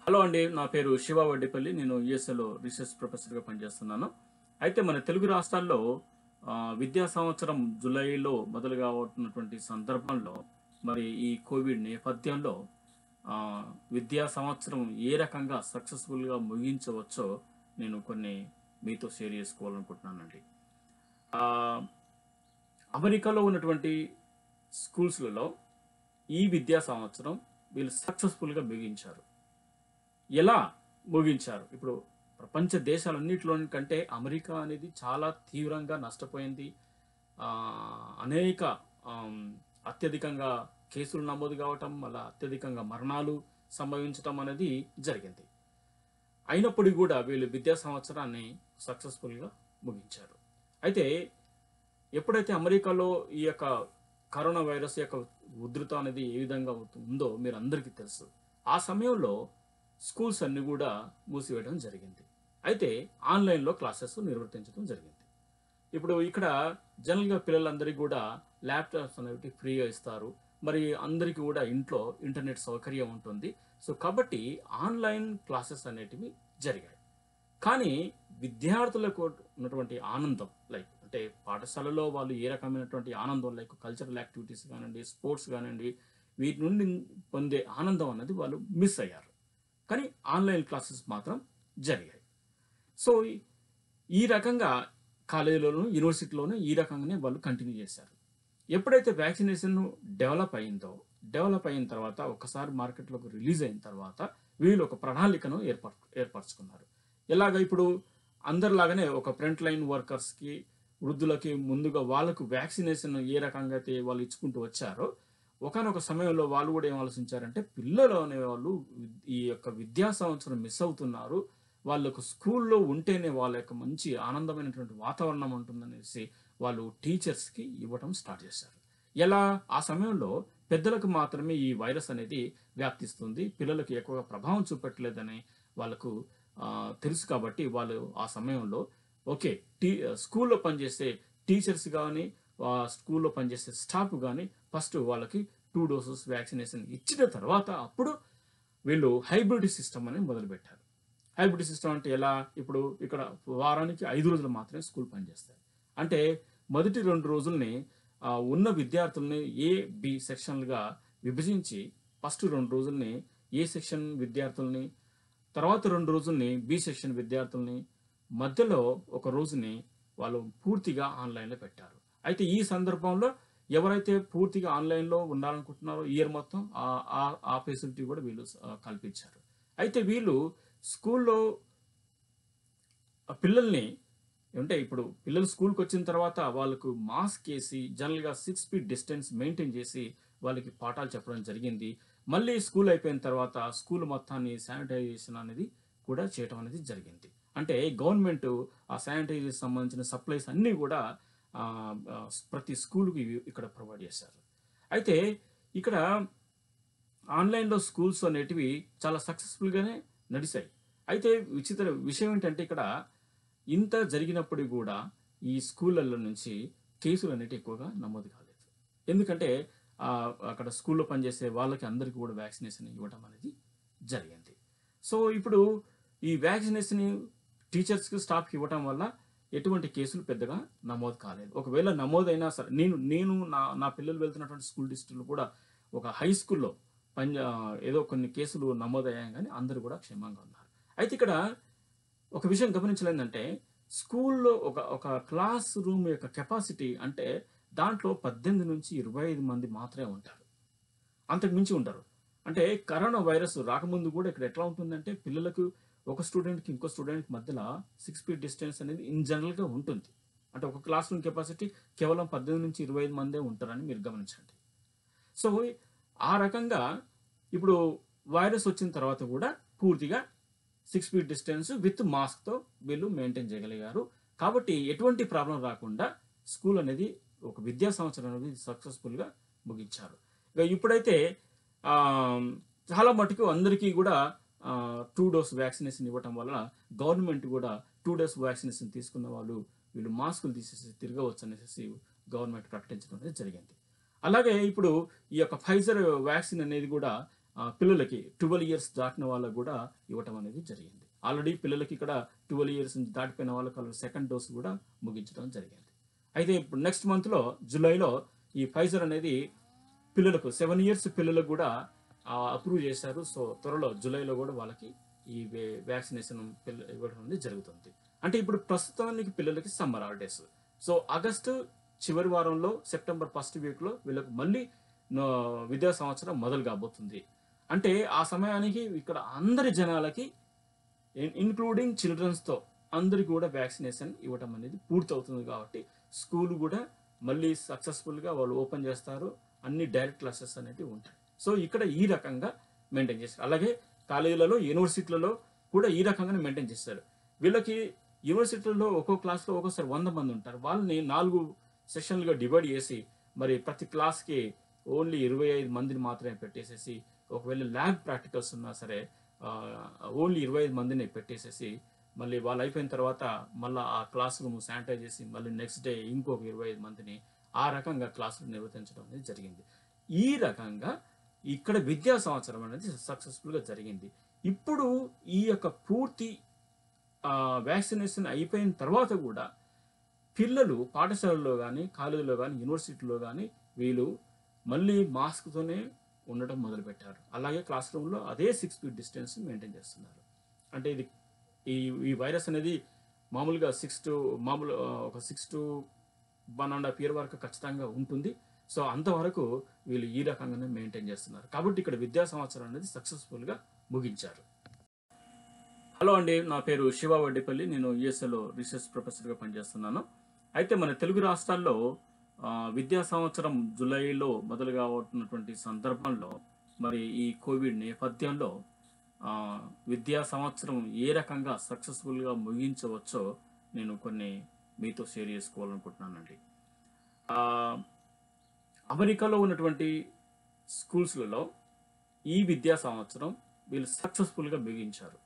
Hello అండి నా పేరు శివ వడ్డిపల్లి నేను యుఎస్ఏలో రీసెర్చ్ ప్రొఫెసర్గా పనిచేస్తున్నాను అయితే మన తెలుగు రాష్ట్రాల్లో ఆ, విద్యా సంవత్సరం జూలైలో మొదలు కావుతున్నటువంటి సందర్భంలో మరి ఈ కోవిడ్ నేపథ్యంలో ఆ, విద్యా సంవత్సరం ఏ రకంగా సక్సెస్ఫుల్గా ముగించవచ్చో నేను కొన్ని మీతో షేర్ చేసుకోవాలనుకుంటున్నానండి ఆ, అమెరికాలో ఉన్నటువంటి స్కూల్స్లలో ఈ విద్యా సంవత్సరం వీళ్ళు సక్సెస్ఫుల్గా ముగించారు ఎలా ముగించారు ఇప్పుడు ప్రపంచ దేశాలన్నింటిలో కంటే అమెరికా అనేది చాలా తీవ్రంగా నష్టపోయింది ఆ, అనేక ఆమ్, అత్యధికంగా కేసులు నమోదు కావటం మళ్ళీ అత్యధికంగా మరణాలు సంభవించటం అనేది జరిగింది అయినప్పటికీ కూడా వీళ్ళు విద్యా సంవత్సరాన్ని సక్సెస్ఫుల్గా ముగించారు అయితే ఎప్పుడైతే అమెరికాలో ఈ యొక్క కరోనా వైరస్ యొక్క ఉధృతం అనేది ఏ విధంగా ఉందో మీరు అందరికీ తెలుసు ఆ సమయంలో స్కూల్స్ అన్ని కూడా మూసివేయడం జరిగింది అయితే ఆన్లైన్లో క్లాసెస్ నిర్వర్తించడం జరిగింది ఇప్పుడు ఇక్కడ జనరల్గా పిల్లలందరికీ కూడా ల్యాప్టాప్స్ అనేవి ఫ్రీగా ఇస్తారు మరి అందరికీ కూడా ఇంట్లో ఇంటర్నెట్ సౌకర్యం ఉంటుంది సో కాబట్టి ఆన్లైన్ క్లాసెస్ అనేటివి జరిగాయి కానీ విద్యార్థులకు ఉన్నటువంటి ఆనందం లైక్ అంటే పాఠశాలలో వాళ్ళు ఏ రకమైనటువంటి ఆనందం లైక్ కల్చరల్ యాక్టివిటీస్ కానివ్వండి స్పోర్ట్స్ కానివ్వండి వీటి నుండి పొందే ఆనందం అనేది వాళ్ళు మిస్ అయ్యారు కానీ ఆన్లైన్ క్లాసెస్ మాత్రం జరిగాయి సో ఈ- ఈ రకంగా కాలేజీలోను యూనివర్సిటీలోనూ ఈ రకంగానే వాళ్ళు కంటిన్యూ చేశారు ఎప్పుడైతే వ్యాక్సినేషన్ డెవలప్ అయిందో డెవలప్ అయిన తర్వాత ఒకసారి మార్కెట్లోకి రిలీజ్ అయిన తర్వాత వీళ్ళు ఒక ప్రణాళికను ఏర్పర ఏర్పరచుకున్నారు ఎలాగ ఇప్పుడు అందరిలాగానే ఒక ఫ్రంట్ లైన్ వర్కర్స్కి వృద్ధులకి ముందుగా వాళ్ళకు వ్యాక్సినేషన్ ఏ రకంగా అయితే వాళ్ళు ఇచ్చుకుంటూ వచ్చారో ఒకనొక సమయంలో వాళ్ళు కూడా ఏం ఆలోచించారంటే పిల్లలు అనేవాళ్ళు ఈ యొక్క విద్యా సంవత్సరం మిస్ అవుతున్నారు వాళ్ళకు స్కూల్లో ఉంటేనే వాళ్ళ యొక్క మంచి ఆనందమైనటువంటి వాతావరణం ఉంటుందనేసి వాళ్ళు టీచర్స్కి ఇవ్వటం స్టార్ట్ చేశారు ఎలా ఆ సమయంలో పెద్దలకు మాత్రమే ఈ వైరస్ అనేది వ్యాప్తిస్తుంది పిల్లలకు ఎక్కువగా ప్రభావం చూపెట్టలేదని వాళ్ళకు ఆ, తెలుసు కాబట్టి వాళ్ళు ఆ సమయంలో ఓకే టీ స్కూల్లో పనిచేసే టీచర్స్ కానీ స్కూల్లో పనిచేసే స్టాఫ్ కానీ ఫస్ట్ వాళ్ళకి టూ డోసెస్ వ్యాక్సినేషన్ ఇచ్చిన తర్వాత అప్పుడు వీళ్ళు హైబ్రిడ్ సిస్టమ్ అని మొదలుపెట్టారు హైబ్రిడ్ సిస్టమ్ అంటే ఎలా ఇప్పుడు ఇక్కడ వారానికి ఐదు రోజులు మాత్రమే స్కూల్ పనిచేస్తాయి అంటే మొదటి రెండు రోజుల్ని ఆ, ఉన్న విద్యార్థుల్ని ఏ బి సెక్షన్లుగా విభజించి ఫస్ట్ రెండు రోజుల్ని ఏ సెక్షన్ విద్యార్థుల్ని తర్వాత రెండు రోజుల్ని బి సెక్షన్ విద్యార్థుల్ని మధ్యలో ఒక రోజుని వాళ్ళు పూర్తిగా ఆన్లైన్లో పెట్టారు అయితే ఈ సందర్భంలో ఎవరైతే పూర్తిగా ఆన్లైన్లో ఉండాలనుకుంటున్నారో ఇయర్ మొత్తం ఆ- ఆ- ఆ ఫెసిలిటీ కూడా వీళ్ళు ఆ, కల్పించారు అయితే వీళ్ళు స్కూల్లో ఆ పిల్లల్ని అంటే ఇప్పుడు పిల్లలు స్కూల్కి వచ్చిన తర్వాత వాళ్ళకు మాస్క్ వేసి జనరల్గా సిక్స్ ఫీట్ డిస్టెన్స్ మెయింటైన్ చేసి వాళ్ళకి పాఠాలు చెప్పడం జరిగింది మళ్ళీ స్కూల్ అయిపోయిన తర్వాత స్కూల్ మొత్తాన్ని శానిటైజేషన్ అనేది కూడా చేయడం అనేది జరిగింది అంటే గవర్నమెంట్ ఆ శానిటైజేషన్ సంబంధించిన సప్లైస్ అన్నీ కూడా ఆ, ఆ, ప్రతి స్కూల్కి ఇక్కడ ప్రొవైడ్ చేశారు అయితే ఇక్కడ ఆన్లైన్లో స్కూల్స్ అనేటివి చాలా సక్సెస్ఫుల్గానే నడిచాయి అయితే విచిత్ర విషయం ఏంటంటే ఇక్కడ ఇంత జరిగినప్పటికీ కూడా ఈ స్కూళ్ళల్లో నుంచి కేసులు అనేవి ఎక్కువగా నమోదు కాలేదు ఎందుకంటే ఆ, అక్కడ స్కూల్లో పనిచేసే వాళ్ళకి అందరికీ కూడా వ్యాక్సినేషన్ ఇవ్వడం అనేది జరిగింది సో ఇప్పుడు ఈ వ్యాక్సినేషన్ టీచర్స్కి స్టాఫ్కి ఇవ్వడం వల్ల ఎటువంటి కేసులు పెద్దగా నమోదు కాలేదు ఒకవేళ నమోదైనా సరే నేను నేను నా నా పిల్లలు వెళ్తున్నటువంటి స్కూల్ డిస్ట్రిక్ట్లో కూడా ఒక హై స్కూల్లో పంజా ఏదో కొన్ని కేసులు నమోదయ్యాయి కానీ అందరూ కూడా క్షేమంగా ఉన్నారు అయితే ఇక్కడ ఒక విషయం గమనించలేదంటే స్కూల్లో ఒక ఒక క్లాస్ రూమ్ యొక్క కెపాసిటీ అంటే దాంట్లో పద్దెనిమిది నుంచి ఇరవై ఐదు మంది మాత్రమే ఉంటారు అంతకు మించి ఉంటారు అంటే కరోనా వైరస్ రాకముందు కూడా ఇక్కడ ఎట్లా ఉంటుందంటే పిల్లలకు ఒక స్టూడెంట్కి ఇంకో స్టూడెంట్కి మధ్యలో సిక్స్ ఫీట్ డిస్టెన్స్ అనేది ఇన్ జనరల్గా ఉంటుంది అంటే ఒక క్లాస్ రూమ్ కెపాసిటీ కేవలం పద్దెనిమిది నుంచి ఇరవై ఐదు మందే ఉంటారని మీరు గమనించండి సో ఆ రకంగా ఇప్పుడు వైరస్ వచ్చిన తర్వాత కూడా పూర్తిగా సిక్స్ ఫీట్ డిస్టెన్స్ విత్ మాస్క్తో వీళ్ళు మెయింటైన్ చేయగలిగారు కాబట్టి ఎటువంటి ప్రాబ్లం రాకుండా స్కూల్ అనేది ఒక విద్యా సంవత్సరం అనేది సక్సెస్ఫుల్గా ముగించారు ఇక ఇప్పుడైతే ఆ, చాలా మటుకు అందరికీ కూడా టూ డోస్ వ్యాక్సినేషన్ ఇవ్వటం వల్ల గవర్నమెంట్ కూడా టూ డోస్ వ్యాక్సినేషన్ తీసుకున్న వాళ్ళు వీళ్ళు మాస్కులు తీసేసి తిరగవచ్చు అనేసి గవర్నమెంట్ ప్రకటించడం అనేది జరిగింది అలాగే ఇప్పుడు ఈ యొక్క ఫైజర్ వ్యాక్సిన్ అనేది కూడా ఆ, పిల్లలకి ట్వెల్వ్ ఇయర్స్ దాటిన వాళ్ళకు కూడా ఇవ్వటం అనేది జరిగింది ఆల్రెడీ పిల్లలకి ఇక్కడ ట్వెల్వ్ ఇయర్స్ నుంచి దాటిపోయిన వాళ్ళకి వాళ్ళకి సెకండ్ డోస్ కూడా ముగించడం జరిగింది అయితే ఇప్పుడు నెక్స్ట్ మంత్లో జూలైలో ఈ ఫైజర్ అనేది పిల్లలకు సెవెన్ ఇయర్స్ పిల్లలకు కూడా అప్రూవ్ చేశారు సో త్వరలో జూలైలో కూడా వాళ్ళకి ఈ వ్యాక్సినేషన్ పిల్ల ఇవ్వడం అనేది జరుగుతుంది అంటే ఇప్పుడు ప్రస్తుతానికి పిల్లలకి సమ్మర్ హాలిడేస్ సో ఆగస్టు చివరి వారంలో సెప్టెంబర్ ఫస్ట్ వీక్లో వీళ్ళకి మళ్ళీ నో- విద్యా సంవత్సరం మొదలు కాబోతుంది అంటే ఆ సమయానికి ఇక్కడ అందరి జనాలకి ఇన్క్లూడింగ్ చిల్డ్రన్స్తో అందరికి కూడా వ్యాక్సినేషన్ ఇవ్వటం అనేది పూర్తవుతుంది కాబట్టి స్కూల్ కూడా మళ్ళీ సక్సెస్ఫుల్గా వాళ్ళు ఓపెన్ చేస్తారు అన్ని డైరెక్ట్ క్లాసెస్ అనేవి ఉంటాయి సో ఇక్కడ ఈ రకంగా మెయింటైన్ చేస్తారు అలాగే కాలేజీలలో యూనివర్సిటీలలో కూడా ఈ రకంగానే మెయింటైన్ చేస్తారు వీళ్ళకి యూనివర్సిటీలలో ఒక్కో క్లాస్లో ఒక్కోసారి వంద మంది ఉంటారు వాళ్ళని నాలుగు సెషన్లుగా డివైడ్ చేసి మరి ప్రతి క్లాస్కి ఓన్లీ ఇరవై ఐదు మందిని మాత్రమే పెట్టేసేసి ఒకవేళ ల్యాబ్ ప్రాక్టికల్స్ ఉన్నా సరే ఓన్లీ ఇరవై ఐదు మందిని పెట్టేసేసి మళ్ళీ వాళ్ళు అయిపోయిన తర్వాత మళ్ళీ ఆ క్లాస్ రూమ్ శానిటైజ్ చేసి మళ్ళీ నెక్స్ట్ డే ఇంకొక ఇరవై ఐదు మందిని ఆ రకంగా క్లాసులు నిర్వర్తించడం అనేది జరిగింది ఈ రకంగా ఇక్కడ విద్యా సంవత్సరం అనేది సక్సెస్ఫుల్గా జరిగింది ఇప్పుడు ఈ యొక్క పూర్తి వ్యాక్సినేషన్ అయిపోయిన తర్వాత కూడా పిల్లలు పాఠశాలలో కానీ కాలేజీలో కానీ యూనివర్సిటీలో కానీ వీళ్ళు మళ్ళీ మాస్క్తోనే ఉండటం మొదలుపెట్టారు అలాగే క్లాస్ రూమ్లో అదే సిక్స్ ఫీట్ డిస్టెన్స్ మెయింటైన్ చేస్తున్నారు అంటే ఇది ఈ ఈ వైరస్ అనేది మామూలుగా సిక్స్ టు మామూలు ఆ, ఒక six to one and half year వరకు ఖచ్చితంగా ఉంటుంది సో అంతవరకు వీళ్ళు ఈ రకంగానే మెయింటైన్ చేస్తున్నారు కాబట్టి ఇక్కడ విద్యా సంవత్సరం అనేది సక్సెస్ఫుల్గా ముగించారు హలో అండి నా పేరు శివ వడ్డిపల్లి నేను యుఎస్ఏలో రీసెర్చ్ ప్రొఫెసర్గా పనిచేస్తున్నాను అయితే మన తెలుగు రాష్ట్రాల్లో ఆ, విద్యా సంవత్సరం జూలైలో మొదలు కావుతున్నటువంటి సందర్భంలో మరి ఈ కోవిడ్ నేపథ్యంలో ఆ, విద్యా సంవత్సరం ఏ రకంగా సక్సెస్ఫుల్గా ముగించవచ్చో నేను కొన్ని మీతో షేర్ చేసుకోవాలనుకుంటున్నానండి ఆ, అమెరికాలో ఉన్నటువంటి స్కూల్స్లలో ఈ విద్యా సంవత్సరం వీళ్ళు సక్సెస్ఫుల్గా ముగించారు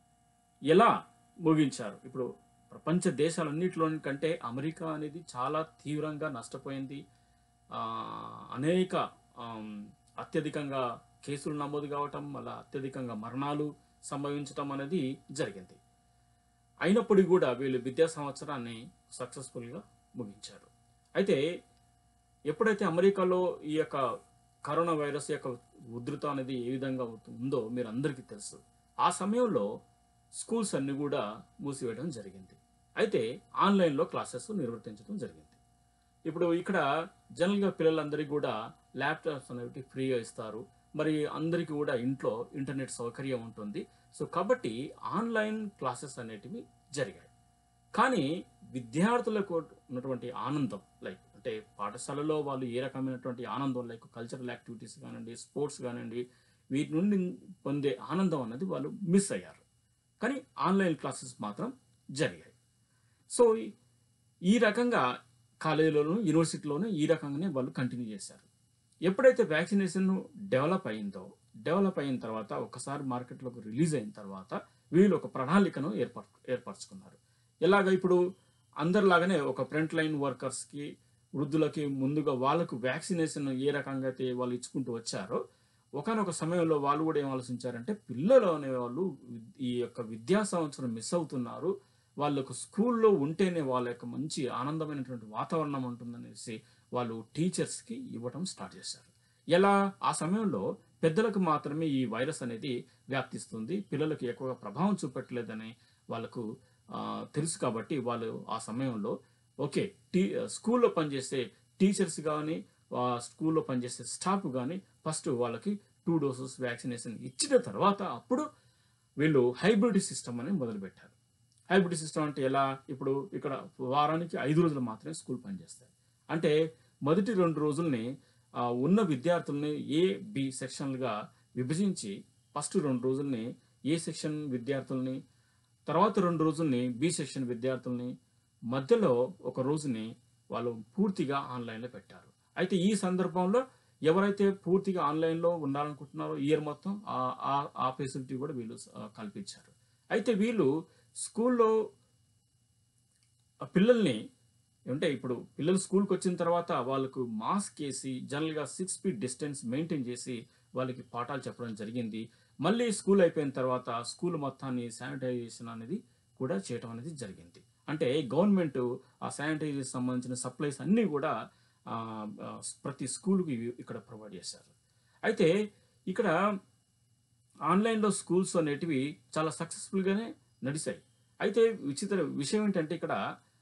ఎలా ముగించారు ఇప్పుడు ప్రపంచ దేశాలన్నింటిలో కంటే అమెరికా అనేది చాలా తీవ్రంగా నష్టపోయింది ఆ, అనేక ఆమ్, అత్యధికంగా కేసులు నమోదు కావటం మళ్ళీ అత్యధికంగా మరణాలు సంభవించటం అనేది జరిగింది అయినప్పటికీ కూడా వీళ్ళు విద్యా సంవత్సరాన్ని సక్సెస్ఫుల్గా ముగించారు అయితే ఎప్పుడైతే అమెరికాలో ఈ యొక్క కరోనా వైరస్ యొక్క ఉధృత అనేది ఏ విధంగా ఉందో మీరు అందరికీ తెలుసు ఆ సమయంలో స్కూల్స్ అన్ని కూడా మూసివేయడం జరిగింది అయితే ఆన్లైన్లో క్లాసెస్ నిర్వర్తించడం జరిగింది ఇప్పుడు ఇక్కడ జనరల్గా పిల్లలందరికీ కూడా ల్యాప్టాప్స్ అనేవి ఫ్రీగా ఇస్తారు మరి అందరికీ కూడా ఇంట్లో ఇంటర్నెట్ సౌకర్యం ఉంటుంది సో కాబట్టి ఆన్లైన్ క్లాసెస్ అనేటివి జరిగాయి కానీ విద్యార్థులకు ఉన్నటువంటి ఆనందం లైక్ అంటే పాఠశాలలో వాళ్ళు ఏ రకమైనటువంటి ఆనందం లైక్ కల్చరల్ యాక్టివిటీస్ కానివ్వండి స్పోర్ట్స్ కానివ్వండి వీటి నుండి పొందే ఆనందం అనేది వాళ్ళు మిస్ అయ్యారు కానీ ఆన్లైన్ క్లాసెస్ మాత్రం జరిగాయి సో ఈ- ఈ రకంగా కాలేజీలోను యూనివర్సిటీలోను ఈ రకంగానే వాళ్ళు కంటిన్యూ చేశారు ఎప్పుడైతే వ్యాక్సినేషన్ డెవలప్ అయిందో డెవలప్ అయిన తర్వాత ఒకసారి మార్కెట్లోకి రిలీజ్ అయిన తర్వాత వీళ్ళు ఒక ప్రణాళికను ఏర్పర ఏర్పరచుకున్నారు ఎలాగ ఇప్పుడు అందరిలాగానే ఒక ఫ్రంట్ లైన్ వర్కర్స్కి వృద్ధులకి ముందుగా వాళ్ళకు వ్యాక్సినేషన్ ఏ రకంగా అయితే వాళ్ళు ఇచ్చుకుంటూ వచ్చారో ఒకనొక సమయంలో వాళ్ళు కూడా ఏం ఆలోచించారంటే పిల్లలు అనేవాళ్ళు ఈ యొక్క విద్యా సంవత్సరం మిస్ అవుతున్నారు వాళ్ళకు స్కూల్లో ఉంటేనే వాళ్ళ యొక్క మంచి ఆనందమైనటువంటి వాతావరణం ఉంటుందనేసి వాళ్ళు టీచర్స్కి ఇవ్వటం స్టార్ట్ చేశారు ఎలా ఆ సమయంలో పెద్దలకు మాత్రమే ఈ వైరస్ అనేది వ్యాప్తిస్తుంది పిల్లలకు ఎక్కువగా ప్రభావం చూపెట్టలేదని వాళ్ళకు ఆ, తెలుసు కాబట్టి వాళ్ళు ఆ సమయంలో ఓకే టీ స్కూల్లో పనిచేసే టీచర్స్ కానీ స్కూల్లో పనిచేసే స్టాఫ్ కానీ ఫస్ట్ వాళ్ళకి టూ డోసెస్ వ్యాక్సినేషన్ ఇచ్చిన తర్వాత అప్పుడు వీళ్ళు హైబ్రిడ్ సిస్టమ్ అని మొదలుపెట్టారు హైబ్రిడ్ సిస్టమ్ అంటే ఎలా ఇప్పుడు ఇక్కడ వారానికి ఐదు రోజులు మాత్రమే స్కూల్ పనిచేస్తాయి అంటే మొదటి రెండు రోజుల్ని ఆ, ఉన్న విద్యార్థుల్ని ఏ బి సెక్షన్లుగా విభజించి ఫస్ట్ రెండు రోజుల్ని ఏ సెక్షన్ విద్యార్థుల్ని తర్వాత రెండు రోజుల్ని బి సెక్షన్ విద్యార్థుల్ని మధ్యలో ఒక రోజుని వాళ్ళు పూర్తిగా ఆన్లైన్లో పెట్టారు అయితే ఈ సందర్భంలో ఎవరైతే పూర్తిగా ఆన్లైన్లో ఉండాలనుకుంటున్నారో ఇయర్ మొత్తం ఆ- ఆ- ఆ ఫెసిలిటీ కూడా వీళ్ళు ఆ, కల్పించారు అయితే వీళ్ళు స్కూల్లో ఆ పిల్లల్ని అంటే ఇప్పుడు పిల్లలు స్కూల్కి వచ్చిన తర్వాత వాళ్ళకు మాస్క్ వేసి జనరల్గా సిక్స్ ఫీట్ డిస్టెన్స్ మెయింటైన్ చేసి వాళ్ళకి పాఠాలు చెప్పడం జరిగింది మళ్ళీ స్కూల్ అయిపోయిన తర్వాత స్కూల్ మొత్తాన్ని శానిటైజేషన్ అనేది కూడా చేయటం అనేది జరిగింది అంటే గవర్నమెంట్ ఆ శానిటైజేషన్ సంబంధించిన సప్లైస్ అన్నీ కూడా ఆ, ఆ, ప్రతి స్కూల్కి ఇక్కడ ప్రొవైడ్ చేశారు అయితే ఇక్కడ ఆన్లైన్లో స్కూల్స్ అనేటివి చాలా సక్సెస్ఫుల్గానే నడిచాయి అయితే విచిత్ర విషయం ఏంటంటే ఇక్కడ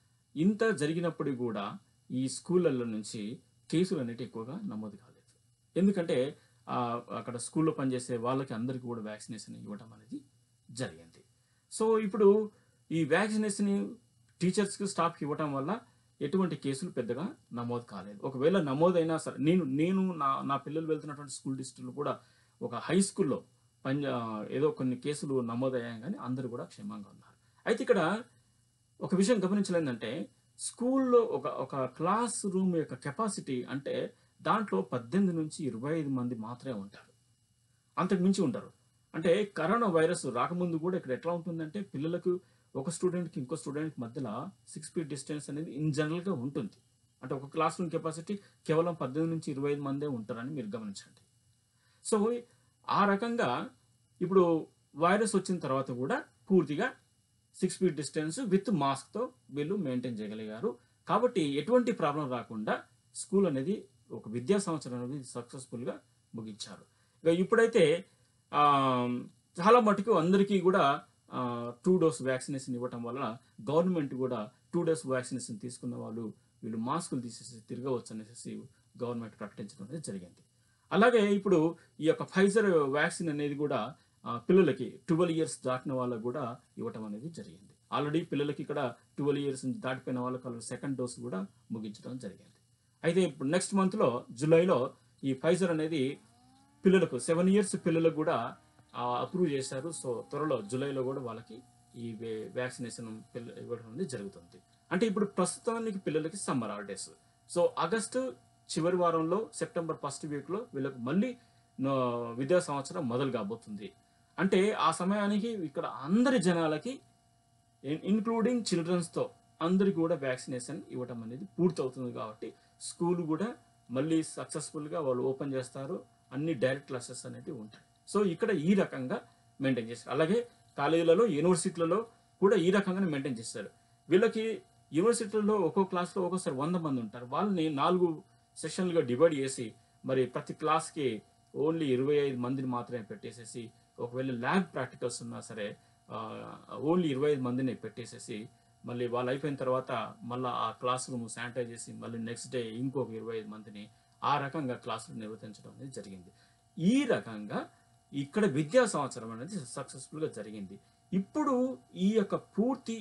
ఇంత జరిగినప్పటికీ కూడా ఈ స్కూళ్ళల్లో నుంచి కేసులు అనేవి ఎక్కువగా నమోదు కాలేదు ఎందుకంటే ఆ, అక్కడ స్కూల్లో పనిచేసే వాళ్ళకి అందరికీ కూడా వ్యాక్సినేషన్ ఇవ్వడం అనేది జరిగింది సో ఇప్పుడు ఈ వ్యాక్సినేషన్ టీచర్స్కి స్టాఫ్కి ఇవ్వటం వల్ల ఎటువంటి కేసులు పెద్దగా నమోదు కాలేదు ఒకవేళ నమోదైనా సరే నేను నేను నా నా పిల్లలు వెళ్తున్నటువంటి స్కూల్ డిస్ట్రిక్ట్లో కూడా ఒక హై స్కూల్లో పంజ ఏదో కొన్ని కేసులు నమోదయ్యాయి కానీ అందరూ కూడా క్షేమంగా ఉన్నారు అయితే ఇక్కడ ఒక విషయం గమనించలేదంటే స్కూల్లో ఒక ఒక క్లాస్ రూమ్ యొక్క కెపాసిటీ అంటే దాంట్లో పద్దెనిమిది నుంచి ఇరవై ఐదు మంది మాత్రమే ఉంటారు అంతకు మించి ఉంటారు అంటే కరోనా వైరస్ రాకముందు కూడా ఇక్కడ ఎట్లా ఉంటుందంటే పిల్లలకు ఒక స్టూడెంట్కి ఇంకో స్టూడెంట్కి మధ్యలో సిక్స్ ఫీట్ డిస్టెన్స్ అనేది ఇన్ జనరల్గా ఉంటుంది అంటే ఒక క్లాస్ రూమ్ కెపాసిటీ కేవలం పద్దెనిమిది నుంచి ఇరవై ఐదు మందే ఉంటారని మీరు గమనించండి సో ఆ రకంగా ఇప్పుడు వైరస్ వచ్చిన తర్వాత కూడా పూర్తిగా సిక్స్ ఫీట్ డిస్టెన్స్ విత్ మాస్క్తో వీళ్ళు మెయింటైన్ చేయగలిగారు కాబట్టి ఎటువంటి ప్రాబ్లం రాకుండా స్కూల్ అనేది ఒక విద్యా సంవత్సరం అనేది సక్సెస్ఫుల్గా ముగించారు ఇక ఇప్పుడైతే ఆ, చాలా మటుకు అందరికీ కూడా టూ డోస్ వ్యాక్సినేషన్ ఇవ్వటం వల్ల గవర్నమెంట్ కూడా టూ డోస్ వ్యాక్సినేషన్ తీసుకున్న వాళ్ళు వీళ్ళు మాస్కులు తీసేసి తిరగవచ్చు అనేసి గవర్నమెంట్ ప్రకటించడం అనేది జరిగింది అలాగే ఇప్పుడు ఈ యొక్క ఫైజర్ వ్యాక్సిన్ అనేది కూడా ఆ, పిల్లలకి ట్వెల్వ్ ఇయర్స్ దాటిన వాళ్ళకు కూడా ఇవ్వటం అనేది జరిగింది ఆల్రెడీ పిల్లలకి ఇక్కడ ట్వెల్వ్ ఇయర్స్ నుంచి దాటిపోయిన వాళ్ళకి వాళ్ళు సెకండ్ డోస్ కూడా ముగించడం జరిగింది అయితే ఇప్పుడు నెక్స్ట్ మంత్లో జూలైలో ఈ ఫైజర్ అనేది పిల్లలకు సెవెన్ ఇయర్స్ పిల్లలకు కూడా అప్రూవ్ చేశారు సో త్వరలో జూలైలో కూడా వాళ్ళకి ఈ వ్యాక్సినేషన్ పిల్ల ఇవ్వడం అనేది జరుగుతుంది అంటే ఇప్పుడు ప్రస్తుతానికి పిల్లలకి సమ్మర్ హాలిడేస్ సో ఆగస్టు చివరి వారంలో సెప్టెంబర్ ఫస్ట్ వీక్లో వీళ్ళకు మళ్ళీ నో- విద్యా సంవత్సరం మొదలు కాబోతుంది అంటే ఆ సమయానికి ఇక్కడ అందరి జనాలకి ఇన్క్లూడింగ్ చిల్డ్రన్స్తో అందరికి కూడా వ్యాక్సినేషన్ ఇవ్వటం అనేది పూర్తవుతుంది కాబట్టి స్కూల్ కూడా మళ్ళీ సక్సెస్ఫుల్గా వాళ్ళు ఓపెన్ చేస్తారు అన్ని డైరెక్ట్ క్లాసెస్ అనేవి ఉంటాయి సో ఇక్కడ ఈ రకంగా మెయింటైన్ చేస్తారు అలాగే కాలేజీలలో యూనివర్సిటీలలో కూడా ఈ రకంగానే మెయింటైన్ చేస్తారు వీళ్ళకి యూనివర్సిటీలలో ఒక్కో క్లాస్లో ఒక్కోసారి వంద మంది ఉంటారు వాళ్ళని నాలుగు సెషన్లుగా డివైడ్ చేసి మరి ప్రతి క్లాస్కి ఓన్లీ ఇరవై ఐదు మందిని మాత్రమే పెట్టేసేసి ఒకవేళ ల్యాబ్ ప్రాక్టికల్స్ ఉన్నా సరే ఓన్లీ ఇరవై ఐదు మందిని పెట్టేసేసి మళ్ళీ వాళ్ళు అయిపోయిన తర్వాత మళ్ళీ ఆ క్లాస్ రూమ్ శానిటైజ్ చేసి మళ్ళీ నెక్స్ట్ డే ఇంకొక ఇరవై ఐదు మందిని ఆ రకంగా క్లాసులు నిర్వర్తించడం అనేది జరిగింది ఈ రకంగా ఇక్కడ విద్యా సంవత్సరం అనేది సక్సెస్ఫుల్గా జరిగింది ఇప్పుడు ఈ యొక్క పూర్తి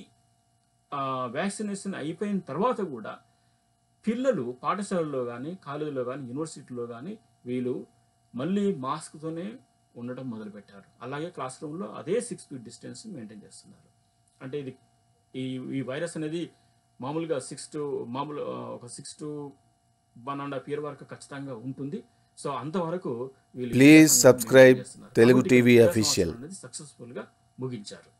వ్యాక్సినేషన్ అయిపోయిన తర్వాత కూడా పిల్లలు పాఠశాలలో కానీ కాలేజీలో కానీ యూనివర్సిటీలో కానీ వీళ్ళు మళ్ళీ మాస్క్తోనే ఉండటం మొదలుపెట్టారు అలాగే క్లాస్ రూమ్లో అదే సిక్స్ ఫీట్ డిస్టెన్స్ మెయింటైన్ చేస్తున్నారు అంటే ఇది ఈ ఈ వైరస్ అనేది మామూలుగా సిక్స్ టు మామూలు ఆ, ఒక six to one and half year వరకు ఖచ్చితంగా ఉంటుంది సో అంతవరకు వీళ్ళు Please ఈ రకంగా subscribe maintain చేస్తున్నారు. తెలుగు కాబట్టి TV విద్యా official. సంవత్సరం అనేది సక్సెస్ఫుల్ గా ముగించారు